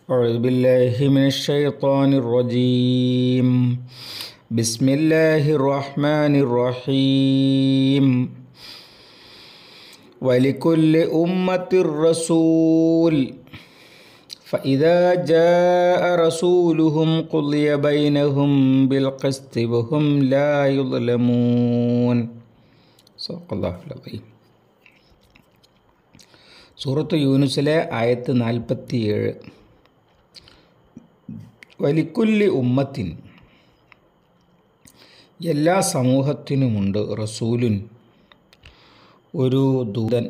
أعوذ بالله من الشيطان الرجيم بسم الله الرحمن الرحيم ولكل أمة رسول فإذا جاء رسولهم قضي بينهم بالقسط وهم لا يظلمون صدق الله العظيم സൂറത്ത് യൂനുസിലെ ആയത്ത് നാൽപ്പത്തിയേഴ് വലിക്കുല്ലി ഉമ്മത്തിൻ എല്ലാ സമൂഹത്തിനുമുണ്ട് റസൂലുൻ ഒരു ദൂതൻ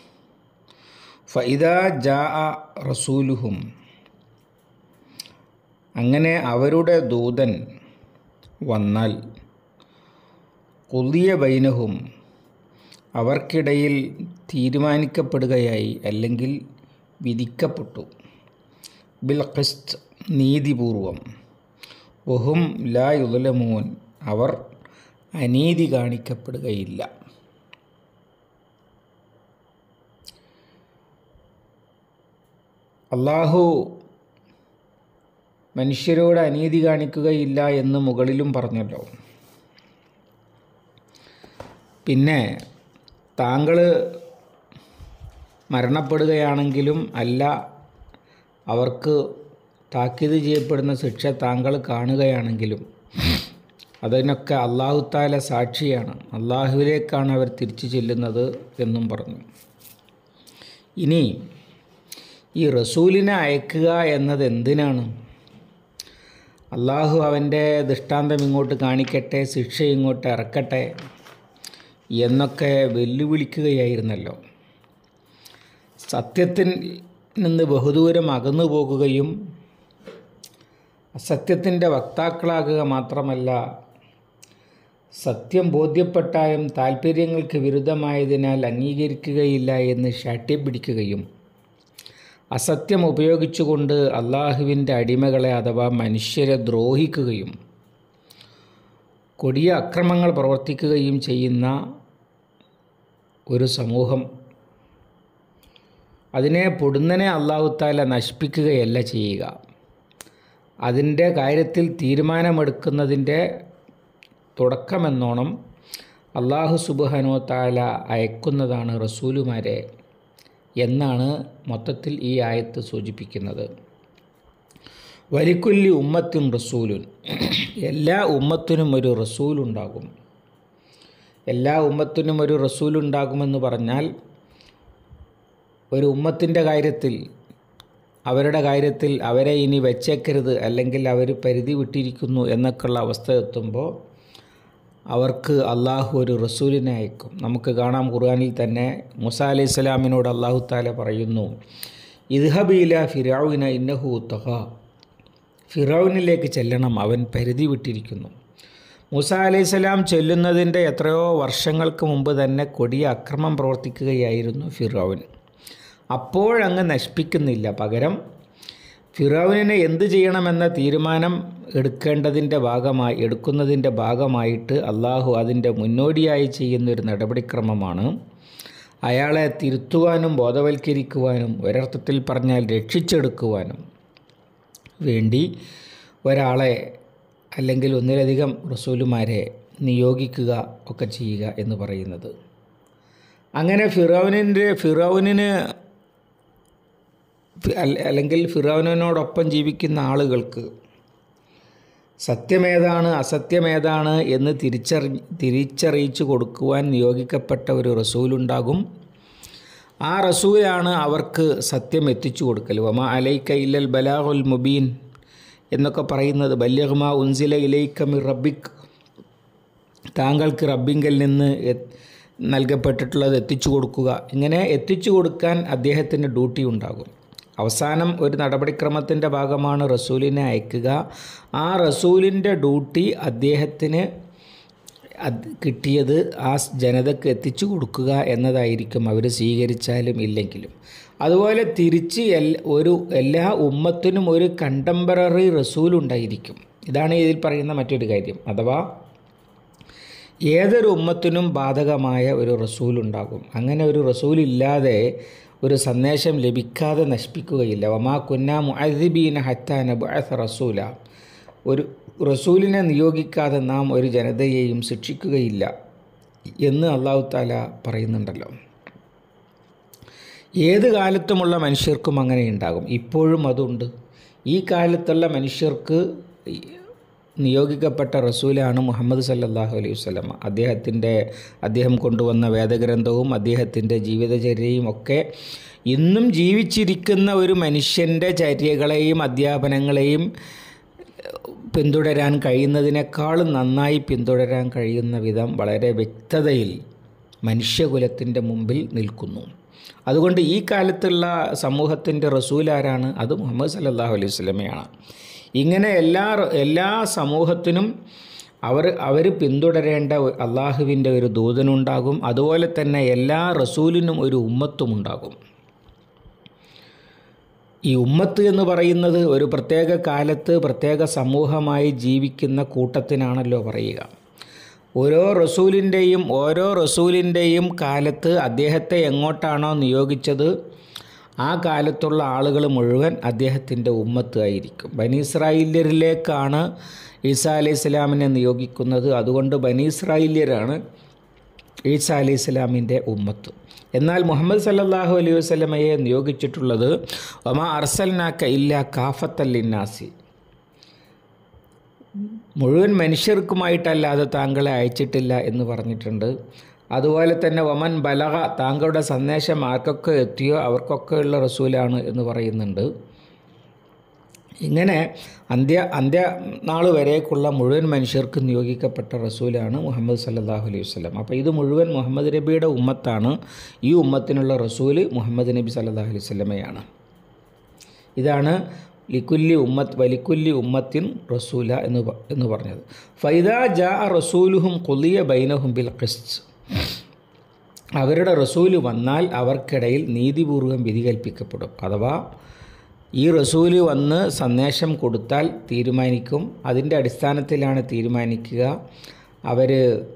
ഫൈദ ജാ റസൂലുഹും അങ്ങനെ അവരുടെ ദൂതൻ വന്നാൽ കുതിയ ബൈനഹും അവർക്കിടയിൽ തീരുമാനിക്കപ്പെടുകയായി അല്ലെങ്കിൽ വിധിക്കപ്പെട്ടു ബിൽ ഖിസ്ത് നീതിപൂർവം വഹും ലാ യുലമൂൻ അവർ അനീതി കാണിക്കപ്പെടുകയില്ല അള്ളാഹു മനുഷ്യരോട് അനീതി കാണിക്കുകയില്ല എന്ന് മുകളിലും പറഞ്ഞല്ലോ പിന്നെ താങ്കൾ മരണപ്പെടുകയാണെങ്കിലും അല്ല അവർക്ക് താക്കീത് ചെയ്യപ്പെടുന്ന ശിക്ഷ താങ്കൾ കാണുകയാണെങ്കിലും അതിനൊക്കെ അള്ളാഹുത്താല സാക്ഷിയാണ് അള്ളാഹുവിലേക്കാണ് അവർ തിരിച്ചു ചെല്ലുന്നത് എന്നും പറഞ്ഞു ഇനി ഈ റസൂലിനെ അയക്കുക എന്നത് എന്തിനാണ് അള്ളാഹു അവൻ്റെ ദൃഷ്ടാന്തം ഇങ്ങോട്ട് കാണിക്കട്ടെ ശിക്ഷ ഇങ്ങോട്ട് ഇറക്കട്ടെ എന്നൊക്കെ വെല്ലുവിളിക്കുകയായിരുന്നല്ലോ സത്യത്തിൽ നിന്ന് ബഹുദൂരം അകന്നു പോകുകയും അസത്യത്തിൻ്റെ വക്താക്കളാകുക മാത്രമല്ല സത്യം ബോധ്യപ്പെട്ടാലും താല്പര്യങ്ങൾക്ക് വിരുദ്ധമായതിനാൽ അംഗീകരിക്കുകയില്ല എന്ന് ശാഠ്യപിടിക്കുകയും അസത്യം ഉപയോഗിച്ചുകൊണ്ട് അള്ളാഹുവിൻ്റെ അടിമകളെ അഥവാ മനുഷ്യരെ ദ്രോഹിക്കുകയും കൊടിയ അക്രമങ്ങൾ പ്രവർത്തിക്കുകയും ചെയ്യുന്ന ഒരു സമൂഹം അതിനെ പൊടുന്നനെ അള്ളാഹുത്താല നശിപ്പിക്കുകയല്ല ചെയ്യുക അതിൻ്റെ കാര്യത്തിൽ തീരുമാനമെടുക്കുന്നതിൻ്റെ തുടക്കമെന്നോണം അള്ളാഹു സുബാനോ താല അയക്കുന്നതാണ് റസൂലുമാരെ എന്നാണ് മൊത്തത്തിൽ ഈ ആയത്ത് സൂചിപ്പിക്കുന്നത് വലിക്കുല്ലി ഉമ്മത്തും റസൂലുൻ എല്ലാ ഉമ്മത്തിനും ഒരു റസൂലുണ്ടാകും എല്ലാ ഉമ്മത്തിനും ഒരു റസൂലുണ്ടാകുമെന്ന് പറഞ്ഞാൽ ഒരു ഉമ്മത്തിൻ്റെ കാര്യത്തിൽ അവരുടെ കാര്യത്തിൽ അവരെ ഇനി വെച്ചേക്കരുത് അല്ലെങ്കിൽ അവർ പരിധി വിട്ടിരിക്കുന്നു എന്നൊക്കെയുള്ള അവസ്ഥ എത്തുമ്പോൾ അവർക്ക് അള്ളാഹു ഒരു റസൂലിനെ അയക്കും നമുക്ക് കാണാം ഖുർആാനിൽ തന്നെ മുസ അലൈഹി സ്വലാമിനോട് അള്ളാഹു താല പറയുന്നു ഇദ്ഹബീല ഫിറാവുന ഇന്നഹു തഹ ഫിറൌനിലേക്ക് ചെല്ലണം അവൻ പരിധി വിട്ടിരിക്കുന്നു മൂസ അലൈഹി സ്വലാം ചെല്ലുന്നതിൻ്റെ എത്രയോ വർഷങ്ങൾക്ക് മുമ്പ് തന്നെ കൊടിയ അക്രമം പ്രവർത്തിക്കുകയായിരുന്നു ഫിറൌൻ അപ്പോഴങ്ങ് നശിപ്പിക്കുന്നില്ല പകരം ഫിറൌവിനെ എന്ത് ചെയ്യണമെന്ന തീരുമാനം എടുക്കേണ്ടതിൻ്റെ ഭാഗമായി എടുക്കുന്നതിൻ്റെ ഭാഗമായിട്ട് അള്ളാഹു അതിൻ്റെ മുന്നോടിയായി ചെയ്യുന്നൊരു നടപടിക്രമമാണ് അയാളെ തിരുത്തുവാനും ബോധവൽക്കരിക്കുവാനും ഒരർത്ഥത്തിൽ പറഞ്ഞാൽ രക്ഷിച്ചെടുക്കുവാനും വേണ്ടി ഒരാളെ അല്ലെങ്കിൽ ഒന്നിലധികം റസൂലുമാരെ നിയോഗിക്കുക ഒക്കെ ചെയ്യുക എന്ന് പറയുന്നത് അങ്ങനെ ഫിറോവിനിൻ്റെ ഫിറോവിന് അല്ലെങ്കിൽ ഫിറോവിനോടൊപ്പം ജീവിക്കുന്ന ആളുകൾക്ക് സത്യമേതാണ് അസത്യമേതാണ് എന്ന് തിരിച്ചറി തിരിച്ചറിയിച്ചു കൊടുക്കുവാൻ നിയോഗിക്കപ്പെട്ട ഒരു റസൂലുണ്ടാകും ആ റസൂലാണ് അവർക്ക് സത്യം എത്തിച്ചു കൊടുക്കൽ വമ അലൈക്ക ഇല്ലൽ ബലാഹുൽ മുബീൻ എന്നൊക്കെ പറയുന്നത് ബല്യഹ്മ ഉൻസില ഇലൈക്കമി റബ്ബിക് താങ്കൾക്ക് റബ്ബിങ്കൽ നിന്ന് നൽകപ്പെട്ടിട്ടുള്ളത് എത്തിച്ചു കൊടുക്കുക ഇങ്ങനെ എത്തിച്ചു കൊടുക്കാൻ അദ്ദേഹത്തിന് ഡ്യൂട്ടി ഉണ്ടാകും അവസാനം ഒരു നടപടിക്രമത്തിൻ്റെ ഭാഗമാണ് റസൂലിനെ അയക്കുക ആ റസൂലിൻ്റെ ഡ്യൂട്ടി അദ്ദേഹത്തിന് കിട്ടിയത് ആ ജനതക്ക് എത്തിച്ചു കൊടുക്കുക എന്നതായിരിക്കും അവർ സ്വീകരിച്ചാലും ഇല്ലെങ്കിലും അതുപോലെ തിരിച്ച് എൽ ഒരു എല്ലാ ഉമ്മത്തിനും ഒരു കണ്ടംപററി റസൂൽ ഉണ്ടായിരിക്കും ഇതാണ് ഇതിൽ പറയുന്ന മറ്റൊരു കാര്യം അഥവാ ഏതൊരു ഉമ്മത്തിനും ബാധകമായ ഒരു റസൂൽ ഉണ്ടാകും അങ്ങനെ ഒരു റസൂൽ ഇല്ലാതെ ഒരു സന്ദേശം ലഭിക്കാതെ നശിപ്പിക്കുകയില്ല വമാ കുന്ന മുഅദ്ദിബീന ഹത്ത നബഅസ റസൂല ഒരു റസൂലിനെ നിയോഗിക്കാതെ നാം ഒരു ജനതയെയും ശിക്ഷിക്കുകയില്ല എന്ന് അള്ളാഹു താല പറയുന്നുണ്ടല്ലോ ഏത് കാലത്തുമുള്ള മനുഷ്യർക്കും അങ്ങനെ ഉണ്ടാകും ഇപ്പോഴും അതുണ്ട് ഈ കാലത്തുള്ള മനുഷ്യർക്ക് നിയോഗിക്കപ്പെട്ട റസൂലാണ് മുഹമ്മദ് സല്ലല്ലാഹു അലൈഹി വസല്ലം അദ്ദേഹത്തിൻ്റെ അദ്ദേഹം കൊണ്ടുവന്ന വേദഗ്രന്ഥവും അദ്ദേഹത്തിൻ്റെ ജീവിതചര്യയും ഒക്കെ ഇന്നും ജീവിച്ചിരിക്കുന്ന ഒരു മനുഷ്യൻ്റെ ചര്യകളെയും അധ്യാപനങ്ങളെയും പിന്തുടരാൻ കഴിയുന്നതിനേക്കാളും നന്നായി പിന്തുടരാൻ കഴിയുന്ന വിധം വളരെ വ്യക്തതയിൽ മനുഷ്യകുലത്തിൻ്റെ മുമ്പിൽ നിൽക്കുന്നു അതുകൊണ്ട് ഈ കാലത്തുള്ള സമൂഹത്തിൻ്റെ റസൂൽ ആരാണ് അത് മുഹമ്മദ് സല്ലല്ലാഹു അലൈഹി വസല്ലമയാണ് ഇങ്ങനെ എല്ലാ എല്ലാ സമൂഹത്തിനും അവർ അവർ പിന്തുടരേണ്ട അള്ളാഹുവിൻ്റെ ഒരു ദൂതനുണ്ടാകും അതുപോലെ തന്നെ എല്ലാ റസൂലിനും ഒരു ഉമ്മത്തും ഉണ്ടാകും ഈ ഉമ്മത്ത് എന്ന് പറയുന്നത് ഒരു പ്രത്യേക കാലത്ത് പ്രത്യേക സമൂഹമായി ജീവിക്കുന്ന കൂട്ടത്തിനാണല്ലോ പറയുക ഓരോ റസൂലിൻ്റെയും ഓരോ റസൂലിൻ്റെയും കാലത്ത് അദ്ദേഹത്തെ എങ്ങോട്ടാണോ നിയോഗിച്ചത് ആ കാലത്തുള്ള ആളുകൾ മുഴുവൻ അദ്ദേഹത്തിൻ്റെ ഉമ്മത്ത് ആയിരിക്കും ബനീസ്രായില്യരിലേക്കാണ് ഈസാ അലൈഹി സ്വലാമിനെ നിയോഗിക്കുന്നത് അതുകൊണ്ട് ബനീസ്രായില്യരാണ് ഈസാ അലൈഹി സ്വലാമിൻ്റെ ഉമ്മത്ത് എന്നാൽ മുഹമ്മദ് സല്ലല്ലാഹു അലൈഹി വസല്ലമയെ നിയോഗിച്ചിട്ടുള്ളത് ഒമാ അർസൽനാക്ക ഇല്ല കാഫത്തല്ലിന്നാസി മുഴുവൻ മനുഷ്യർക്കുമായിട്ടല്ലാതെ താങ്കളെ അയച്ചിട്ടില്ല എന്ന് പറഞ്ഞിട്ടുണ്ട് അതുപോലെ തന്നെ വമൻ ബലഹ താങ്കളുടെ സന്ദേശം ആർക്കൊക്കെ എത്തിയോ അവർക്കൊക്കെയുള്ള റസൂലാണ് എന്ന് പറയുന്നുണ്ട് ഇങ്ങനെ അന്ത്യ അന്ത്യ നാൾ വരേക്കുള്ള മുഴുവൻ മനുഷ്യർക്ക് നിയോഗിക്കപ്പെട്ട റസൂലാണ് മുഹമ്മദ് സല്ലല്ലാഹു അലൈഹി വസല്ലം അപ്പോൾ ഇത് മുഴുവൻ മുഹമ്മദ് നബിയുടെ ഉമ്മത്താണ് ഈ ഉമ്മത്തിനുള്ള റസൂല് മുഹമ്മദ് നബി സല്ലല്ലാഹു അലൈഹി വസല്ലമയാണ് ഇതാണ് ലിക്കുല്ലി ഉമ്മത്ത് വലിക്കുല്ലി ഉമ്മത്തിൻ റസൂല എന്ന് പ- എന്ന് പറഞ്ഞത് ഫൈദ ജാ റസൂലുഹും കൊലിയ ബൈനഹും ബിൽ ഖിസ്ത് അവരുടെ റസൂല് വന്നാൽ അവർക്കിടയിൽ നീതിപൂർവം വിധി കൽപ്പിക്കപ്പെടും അഥവാ ഈ റസൂല് വന്ന് സന്ദേശം കൊടുത്താൽ തീരുമാനിക്കും അതിൻ്റെ അടിസ്ഥാനത്തിലാണ് തീരുമാനിക്കുക അവർ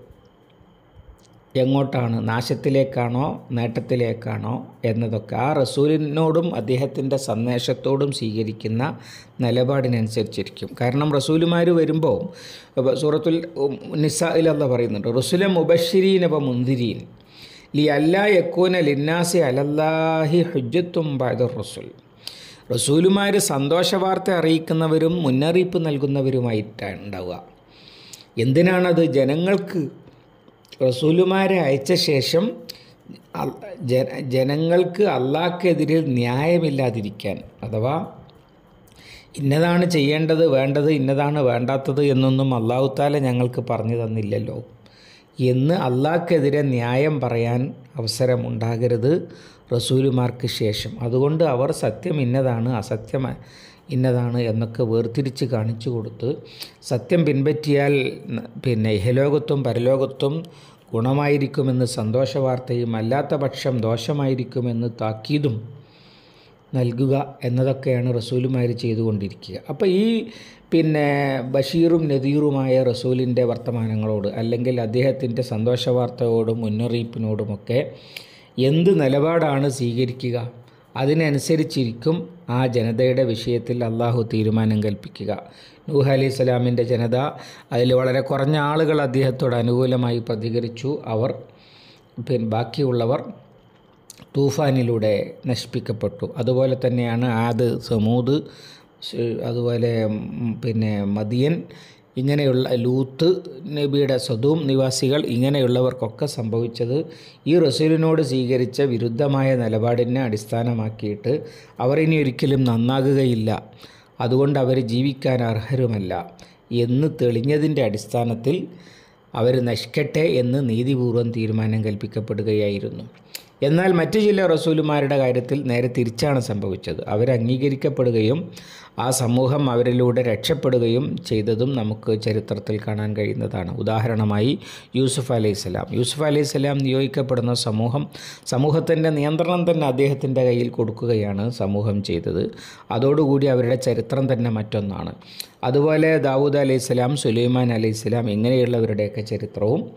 എങ്ങോട്ടാണ് നാശത്തിലേക്കാണോ നേട്ടത്തിലേക്കാണോ എന്നതൊക്കെ ആ റസൂലിനോടും അദ്ദേഹത്തിൻ്റെ സന്ദേശത്തോടും സ്വീകരിക്കുന്ന നിലപാടിനനുസരിച്ചിരിക്കും കാരണം റസൂലുമാർ വരുമ്പോൾ ഇപ്പൊ സൂറത്തുൽ നിസായിലല്ല പറയുന്നുണ്ട് റസുല മുബഷിരീൻ അപ്പോൾ മുന്തിരീൻ ലി അല്ലാ യക്കൂന ലിന്നാസി അലല്ലാഹി ഹുജ്ജത്തും ബഅദ റസുൽ റസൂലുമാർ സന്തോഷവാർത്ത അറിയിക്കുന്നവരും മുന്നറിയിപ്പ് നൽകുന്നവരുമായിട്ടാണ് ഉണ്ടാവുക എന്തിനാണത് ജനങ്ങൾക്ക് റസൂലുമാരെ അയച്ച ശേഷം അൽ- ജന- ജനങ്ങൾക്ക് അള്ളാഹ്ക്കെതിരിൽ ന്യായമില്ലാതിരിക്കാൻ അഥവാ ഇന്നതാണ് ചെയ്യേണ്ടത് വേണ്ടത് ഇന്നതാണ് വേണ്ടാത്തത് എന്നൊന്നും അള്ളാഹുത്താല ഞങ്ങൾക്ക് പറഞ്ഞു തന്നില്ലല്ലോ എന്ന് അള്ളാഹ്ക്കെതിരെ ന്യായം പറയാൻ അവസരമുണ്ടാകരുത് റസൂലുമാർക്ക് ശേഷം അതുകൊണ്ട് അവർ സത്യം ഇന്നതാണ് അസത്യം ഇന്നതാണ് എന്നൊക്കെ വേർതിരിച്ച് കാണിച്ചു കൊടുത്ത് സത്യം പിൻപറ്റിയാൽ ന- പിന്നെ ഇഹലോകത്തും പരലോകത്തും ഗുണമായിരിക്കുമെന്ന് സന്തോഷവാർത്തയും അല്ലാത്ത പക്ഷം ദോഷമായിരിക്കുമെന്ന് താക്കീതും നൽകുക എന്നതൊക്കെയാണ് റസൂലുമാർ ചെയ്തുകൊണ്ടിരിക്കുക അപ്പോൾ ഈ പിന്നെ ബഷീറും നദീറുമായ റസൂലിൻ്റെ വർത്തമാനങ്ങളോട് അല്ലെങ്കിൽ അദ്ദേഹത്തിൻ്റെ സന്തോഷവാർത്തയോടും മുന്നറിയിപ്പിനോടുമൊക്കെ എന്ത് നിലപാടാണ് സ്വീകരിക്കുക അതിനനുസരിച്ചിരിക്കും ആ ജനതയുടെ വിഷയത്തിൽ അള്ളാഹു തീരുമാനം കൽപ്പിക്കുക നൂഹ് അലി സ്വലാമിൻ്റെ ജനത അതിൽ വളരെ കുറഞ്ഞ ആളുകൾ അദ്ദേഹത്തോട് അനുകൂലമായി പ്രതികരിച്ചു അവർ പിന്നെ ബാക്കിയുള്ളവർ തൂഫാനിലൂടെ നശിപ്പിക്കപ്പെട്ടു അതുപോലെ തന്നെയാണ് ആദ് സമൂദ് സ് അതുപോലെ ഉം, പിന്നെ മദിയൻ ഇങ്ങനെയുള്ള ലൂത്ത് നബിയുടെ സ്വതൂം നിവാസികൾ ഇങ്ങനെയുള്ളവർക്കൊക്കെ സംഭവിച്ചത് ഈ റസൂലിനോട് സ്വീകരിച്ച വിരുദ്ധമായ നിലപാടിനെ അടിസ്ഥാനമാക്കിയിട്ട് അവർ ഇനി ഒരിക്കലും നന്നാകുകയില്ല അതുകൊണ്ട് അവർ ജീവിക്കാൻ അർഹരുമല്ല എന്ന് തെളിഞ്ഞതിൻ്റെ അടിസ്ഥാനത്തിൽ അവർ നശിക്കട്ടെ എന്ന് നീതിപൂർവ്വം തീരുമാനം കൽപ്പിക്കപ്പെടുകയായിരുന്നു എന്നാൽ മറ്റു ചില റസൂലുമാരുടെ കാര്യത്തിൽ നേരെ തിരിച്ചാണ് സംഭവിച്ചത് അവർ അംഗീകരിക്കപ്പെടുകയും ആ സമൂഹം അവരിലൂടെ രക്ഷപ്പെടുകയും ചെയ്തതും നമുക്ക് ചരിത്രത്തിൽ കാണാൻ കഴിയുന്നതാണ് ഉദാഹരണമായി യൂസുഫ് അലൈഹിസ്സലാം യൂസുഫ് അലൈഹിസ്സലാം നിയോഗിക്കപ്പെടുന്ന സമൂഹം സമൂഹത്തിൻ്റെ നിയന്ത്രണം തന്നെ അദ്ദേഹത്തിൻ്റെ കയ്യിൽ കൊടുക്കുകയാണ് സമൂഹം ചെയ്തത് അതോടുകൂടി അവരുടെ ചരിത്രം തന്നെ മറ്റൊന്നാണ് അതുപോലെ ദാവൂദ് അലൈഹിസ്സലാം സുലൈമാൻ അലൈഹിസ്സലാം ഇങ്ങനെയുള്ളവരുടെയൊക്കെ ചരിത്രവും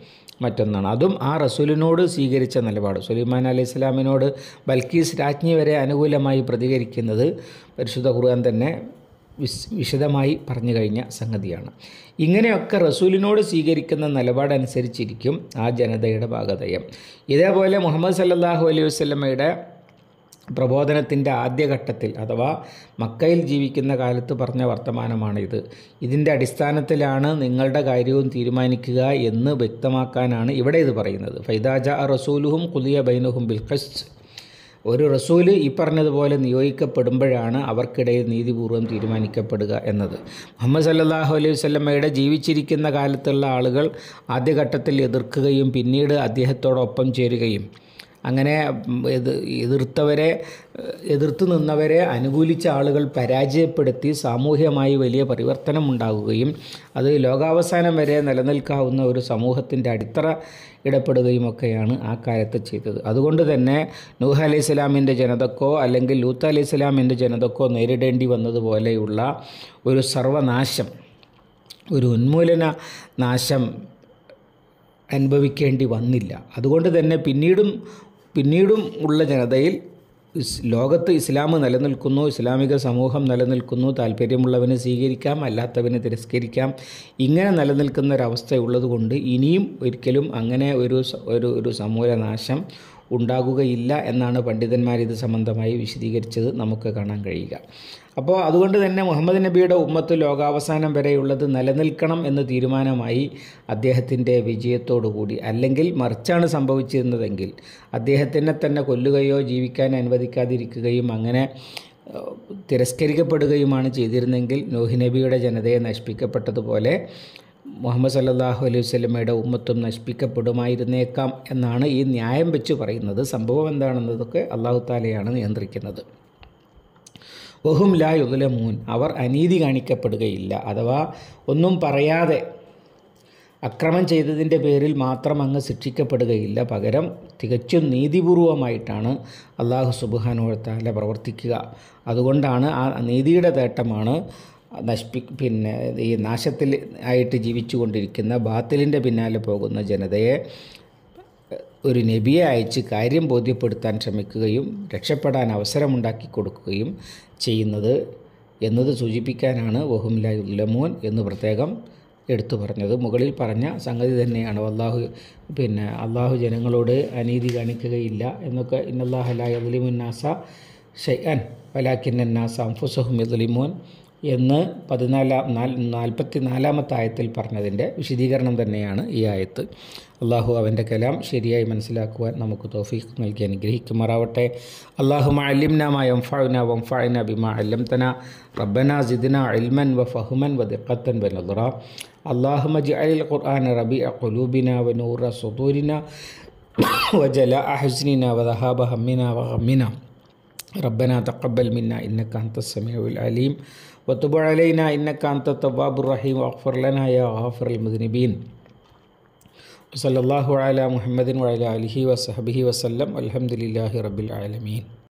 മറ്റൊന്നാണ് അതും ആ റസൂലിനോട് സ്വീകരിച്ച നിലപാട് സുലൈമാൻ അലൈഹി സ്വലാമിനോട് ബൽക്കീസ് രാജ്ഞി വരെ അനുകൂലമായി പ്രതികരിക്കുന്നത് പരിശുദ്ധ ഖുർആൻ തന്നെ വിസ് വിശദമായി പറഞ്ഞു കഴിഞ്ഞ സംഗതിയാണ് ഇങ്ങനെയൊക്കെ റസൂലിനോട് സ്വീകരിക്കുന്ന നിലപാടനുസരിച്ചിരിക്കും ആ ജനതയുടെ ഭാഗതയം ഇതേപോലെ മുഹമ്മദ് സല്ലല്ലാഹു അലൈഹി വസല്ലമയുടെ പ്രബോധനത്തിൻ്റെ ആദ്യഘട്ടത്തിൽ അഥവാ മക്കയിൽ ജീവിക്കുന്ന കാലത്ത് പറഞ്ഞ വർത്തമാനമാണിത് ഇതിൻ്റെ അടിസ്ഥാനത്തിലാണ് നിങ്ങളുടെ കാര്യവും തീരുമാനിക്കുക എന്ന് വ്യക്തമാക്കാനാണ് ഇവിടെ ഇത് പറയുന്നത് ഫൈദാജ റസൂലുഹും കുലിയ ബൈനുഹും ബിൽഖസ് ഒരു റസൂല് ഈ പറഞ്ഞതുപോലെ നിയോഗിക്കപ്പെടുമ്പോഴാണ് അവർക്കിടയിൽ നീതിപൂർവ്വം തീരുമാനിക്കപ്പെടുക എന്നത് മുഹമ്മദ് സല്ലല്ലാഹു അലൈഹി വസല്ലമയുടെ ജീവിച്ചിരിക്കുന്ന കാലത്തുള്ള ആളുകൾ ആദ്യഘട്ടത്തിൽ എതിർക്കുകയും പിന്നീട് അദ്ദേഹത്തോടൊപ്പം ചേരുകയും അങ്ങനെ എത് എതിർത്തവരെ എതിർത്ത് നിന്നവരെ അനുകൂലിച്ച ആളുകൾ പരാജയപ്പെടുത്തി സാമൂഹ്യമായി വലിയ പരിവർത്തനം ഉണ്ടാകുകയും അത് ലോകാവസാനം വരെ നിലനിൽക്കാവുന്ന ഒരു സമൂഹത്തിൻ്റെ അടിത്തറ ഇടപെടുകയും ഒക്കെയാണ് ആ കാലത്ത് ചെയ്തത് അതുകൊണ്ട് തന്നെ നൂഹ് അലൈഹി സ്വലാമിൻ്റെ ജനതക്കോ അല്ലെങ്കിൽ ലൂത്ത് അലൈഹി സ്വലാമിൻ്റെ ജനതക്കോ നേരിടേണ്ടി വന്നതുപോലെയുള്ള ഒരു സർവനാശം ഒരു ഉന്മൂലന നാശം അനുഭവിക്കേണ്ടി വന്നില്ല അതുകൊണ്ട് തന്നെ പിന്നീടും പിന്നീടും ഉള്ള ജനതയിൽ ഇസ് ലോകത്ത് ഇസ്ലാം നിലനിൽക്കുന്നു ഇസ്ലാമിക സമൂഹം നിലനിൽക്കുന്നു താല്പര്യമുള്ളവന് സ്വീകരിക്കാം അല്ലാത്തവന് തിരസ്കരിക്കാം ഇങ്ങനെ നിലനിൽക്കുന്ന ഒരവസ്ഥയുള്ളത് കൊണ്ട് ഇനിയും ഒരിക്കലും അങ്ങനെ ഒരു സ- ഒരു ഒരു സമൂലനാശം ഉണ്ടാകുകയില്ല എന്നാണ് പണ്ഡിതന്മാർ ഇത് സംബന്ധമായി വിശദീകരിച്ചത് നമുക്ക് കാണാൻ കഴിയുക അപ്പോൾ അതുകൊണ്ട് തന്നെ മുഹമ്മദ് നബിയുടെ ഉമ്മത്ത് ലോകാവസാനം വരെയുള്ളത് നിലനിൽക്കണം എന്ന് തീരുമാനമായി അദ്ദേഹത്തിൻ്റെ വിജയത്തോടുകൂടി അല്ലെങ്കിൽ മറിച്ചാണ് സംഭവിച്ചിരുന്നതെങ്കിൽ അദ്ദേഹത്തിനെ തന്നെ കൊല്ലുകയോ ജീവിക്കാൻ അനുവദിക്കാതിരിക്കുകയും അങ്ങനെ ഏഹ്, തിരസ്കരിക്കപ്പെടുകയുമാണ് ചെയ്തിരുന്നെങ്കിൽ നൂഹ് നബിയുടെ ജനതയെ നശിപ്പിക്കപ്പെട്ടതുപോലെ മുഹമ്മദ് സല്ലല്ലാഹു അലൈഹി വസല്ലമയുടെ ഉമ്മത്തും നശിപ്പിക്കപ്പെടുമായിരുന്നേക്കാം എന്നാണ് ഈ ന്യായം വെച്ച് പറയുന്നത് സംഭവം എന്താണെന്നതൊക്കെ അള്ളാഹു താലയാണ് നിയന്ത്രിക്കുന്നത് വഹും ലാ യുദലമൂൻ അവർ അനീതി കാണിക്കപ്പെടുകയില്ല അഥവാ ഒന്നും പറയാതെ അക്രമം ചെയ്തതിൻ്റെ പേരിൽ മാത്രം അങ്ങ് ശിക്ഷിക്കപ്പെടുകയില്ല പകരം തികച്ചും നീതിപൂർവമായിട്ടാണ് അള്ളാഹു സുബാനുവത്താല പ്രവർത്തിക്കുക അതുകൊണ്ടാണ് ആ നീതിയുടെ തേട്ടമാണ് നശിപ്പി പിന്നെ ഈ നാശത്തിൽ ആയിട്ട് ജീവിച്ചു കൊണ്ടിരിക്കുന്ന ബാത്തിലിൻ്റെ പിന്നാലെ പോകുന്ന ജനതയെ ഒരു നബിയെ അയച്ച് കാര്യം ബോധ്യപ്പെടുത്താൻ ശ്രമിക്കുകയും രക്ഷപ്പെടാൻ അവസരമുണ്ടാക്കി കൊടുക്കുകയും ചെയ്യുന്നത് എന്നത് സൂചിപ്പിക്കാനാണ് വഹുംലുലമൂൻ എന്ന് പ്രത്യേകം എടുത്തു പറഞ്ഞത് മുകളിൽ പറഞ്ഞ സംഗതി തന്നെയാണ് അള്ളാഹു പിന്നെ അള്ളാഹു ജനങ്ങളോട് അനീതി കാണിക്കുകയില്ല എന്നൊക്കെ ഇന്നല്ലാഹലായ അലിമുന്നാസ ഷെയ്അൻ വലാക്കിന്നാസ അംഫുസഹും യദുലിമോൻ എന്ന് പതിനാലാം നാൽ നാൽപ്പത്തി നാലാമത്തെ ആയത്തിൽ പറഞ്ഞതിൻ്റെ വിശദീകരണം തന്നെയാണ് ഈ ആയത്ത് അള്ളാഹു അവൻ്റെ കലാം ശരിയായി മനസ്സിലാക്കുവാൻ നമുക്ക് തോഫീഖ് നൽകി അനുഗ്രഹിക്കുമാറാവട്ടെ അള്ളാഹു അലിംന വംഫഅന വംഫഅന ബിമാ അല്ലംതന റബ്ബന സിദ്ന ഇൽമൻ വ ഫഹ്മൻ വ ദിഖത്തൻ വ നദ്റ اللهم اجعل القرآن ربيع قلوبنا ونور صدورنا وجلاء حزننا وذهاب همنا وغمنا ربنا تقبل منا إنك أنت السميع العليم وتب علينا إنك أنت التواب الرحيم واغفر لنا يا غافر المذنبين وصلى الله على محمد وعلى آله وصحبه وسلم والحمد لله رب العالمين